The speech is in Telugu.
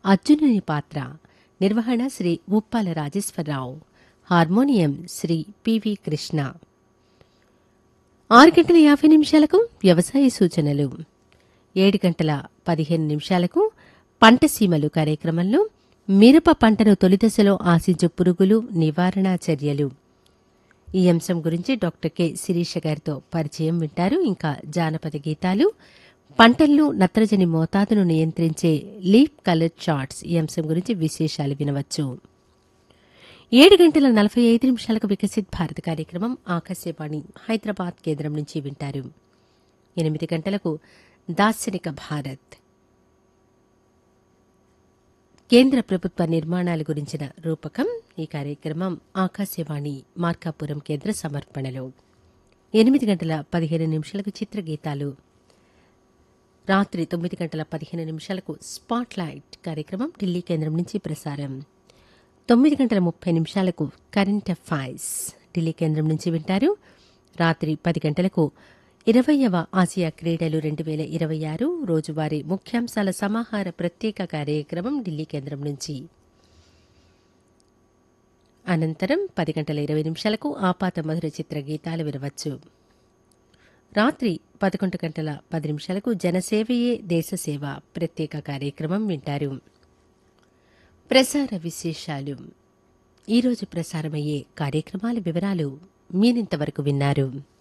అర్జునుని పాత్ర నిర్వహణ శ్రీ ఉప్పాల రాజేశ్వరరావు హార్మోనియం శ్రీ పివి కృష్ణ ఆరు గంటల యాభై నిమిషాలకు వ్యవసాయ సూచనలు ఏడు గంటల పదిహేను నిమిషాలకు పంట సీమలు కార్యక్రమంలో మిరప పంటను తొలిదశలో ఆశించు పురుగులు నివారణ చర్యలు ఈ అంశం గురించి డాక్టర్ కె శిరీష గారితో పరిచయం వింటారు ఇంకా జానపద గీతాలు పంటల్లో నత్రజని మోతాదును నియంత్రించే లీప్ కలర్ చార్ట్స్ ఈ అంశం గురించి విశేషాలు వినవచ్చు ఏడు గంటల నలభై ఐదు నిమిషాలకు వికసిత్ భారత్ కార్యక్రమం ఆకాశవాణి హైదరాబాద్ కేంద్రం నుంచి వింటారు ఎనిమిది గంటలకు దార్శనిక భారత్ కేంద్ర ప్రభుత్వ నిర్మాణాల గురించిన రూపకం ఈ కార్యక్రమం ఆకాశవాణి మార్కాపురం కేంద్ర సమర్పణలో ఎనిమిది గంటల పదిహేను నిమిషాలకు చిత్రగీతాలు రాత్రి తొమ్మిది గంటల పదిహేను నిమిషాలకు స్పాట్ లైట్ కార్యక్రమం ఢిల్లీ కేంద్రం నుంచి ప్రసారం తొమ్మిది గంటల ముప్పై నిమిషాలకు కరెంట్ అఫైర్స్ ఢిల్లీ కేంద్రం నుంచి వింటారు రాత్రి పది గంటలకు ఇరవయవ ఆసియా క్రీడలు రెండు వేల ఇరవై ఆరు రోజువారీ ముఖ్యాంశాల సమాహార ప్రత్యేక కార్యక్రమం ఢిల్లీ కేంద్రం నుంచి అనంతరం పది గంటల ఇరవై నిమిషాలకు ఆపాత మధుర చిత్ర గీతాలు వినవచ్చు రాత్రి పదకొండు గంటల పది నిమిషాలకు జనసేవయే దేశసేవ ప్రత్యేక కార్యక్రమం వింటారు ప్రసార విశేషాలు ఈరోజు ప్రసారమయ్యే కార్యక్రమాల వివరాలు మీరింతవరకు విన్నారు